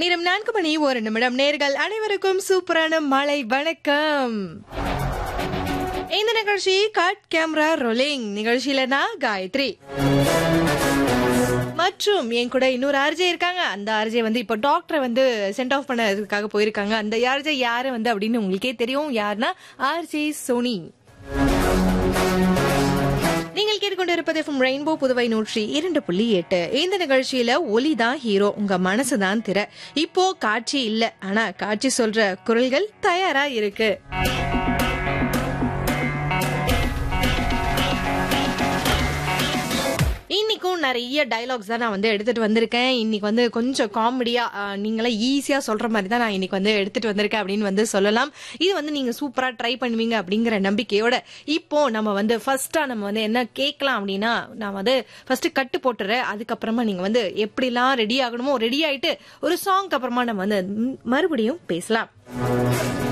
நேரம் நான்கு மணி ஒரு நிமிடம் நேர்கள் அனைவருக்கும் சூப்பரான மாலை வணக்கம் இந்த நிகழ்ச்சி கட் கேமரா ரோலிங் நிகழ்ச்சியில நான் காயத்ரி மற்றும் என் கூட இன்னொரு ஆர்ஜே இருக்காங்க அந்த ஆர்ஜே வந்து இப்போ டாக்டரை வந்து சென்ட் ஆஃப் பண்ணதுக்காக போயிருக்காங்க அந்த ஆர்ஜே யாரு வந்து அப்படின்னு உங்களுக்கே தெரியும் யாருன்னா ஆர்ஜே சோனி நீங்கள் கேட்டுக்கொண்டிருப்பது ஃப்ரம் ரெயின்போ புதுவை நூற்றி இரண்டு புள்ளி எட்டு இந்த நிகழ்ச்சியில ஒலி தான் ஹீரோ உங்க மனசு தான் திற இப்போ காட்சி இல்ல ஆனா காட்சி சொல்ற குரல்கள் தயாரா இருக்கு இன்னைக்கும் நிறைய டைலாக்ஸ் தான் நான் வந்து எடுத்துட்டு வந்திருக்கேன் இன்னைக்கு வந்து கொஞ்சம் காமெடியா நீங்களே ஈஸியா சொல்ற மாதிரி தான் நான் இன்னைக்கு வந்து எடுத்துட்டு வந்திருக்கேன் அப்படின்னு வந்து சொல்லலாம் இது வந்து நீங்க சூப்பரா ட்ரை பண்ணுவீங்க அப்படிங்கிற நம்பிக்கையோட இப்போ நம்ம வந்து ஃபர்ஸ்டா நம்ம வந்து என்ன கேட்கலாம் அப்படின்னா நான் வந்து ஃபர்ஸ்ட் கட்டு போட்டுறேன் அதுக்கப்புறமா நீங்க வந்து எப்படிலாம் ரெடி ஆகணுமோ ரெடி ஆயிட்டு ஒரு சாங்க்கு அப்புறமா நம்ம வந்து ம், மறுபடியும் பேசலாம்